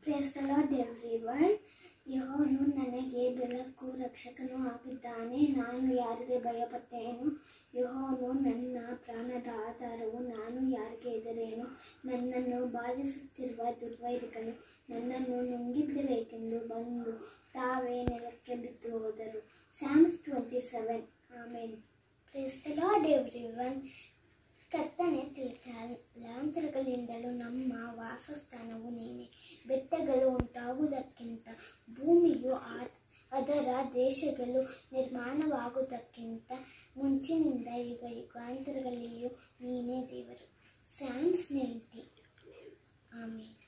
Praise the Lord everyone. ಯೆಹೋವನು ನನಗೆ ಬೆಳಕು ರಕ್ಷಕನು ಆಗಿದ್ದಾನೆ ನಾನು ಯಾರಿಗೆ ಭಯಪಟ್ಟೇನು ಯೆಹೋವನು ನನ್ನ ಪ್ರಾಣದ ಆಧಾರವು ನಾನು ಯಾರಿಗೆ ಹೆದರೇನು ನನ್ನನ್ನು ಬಾಧಿಸುತ್ತಿರುವ ದುರ್ವೈರಿಗಳು ನನ್ನನ್ನು ನುಂಗಿಬಿಡಬೇಕೆಂದು ಬಂದು ತಾವೇ ನೆಲಕ್ಕೆ ಬಿದ್ದು ಹೋದರು ಸ್ಯಾಮ್ಸ್ ಟ್ವೆಂಟಿ ಸೆವೆನ್ ಆಮೇಲೆ ಪ್ರೇಸ್ ದ ಲಾರ್ಡ್ ಎವ್ರಿವನ್ ಕರ್ತನೆ ತಲಾಂತರಗಳಿಂದಲೂ ನಮ್ಮ ವಾಸಸ್ಥಾನವು ನೀನೆ ಬೆಟ್ಟಗಳು ಉಂಟಾಗುವುದಕ್ಕಿಂತ ಭೂಮಿಯು ಆ- ಅದರ ದೇಶಗಳು ನಿರ್ಮಾಣವಾಗುವುದಕ್ಕಿಂತ ಮುಂಚಿನಿಂದ ಯುಗ ಯುಗಾಂತರಗಳಲ್ಲಿಯೂ ನೀನೇ ದೇವರು ಸ್ಯಾಮ್ಸ್ ನೈಂಟಿ ಆಮೇಲೆ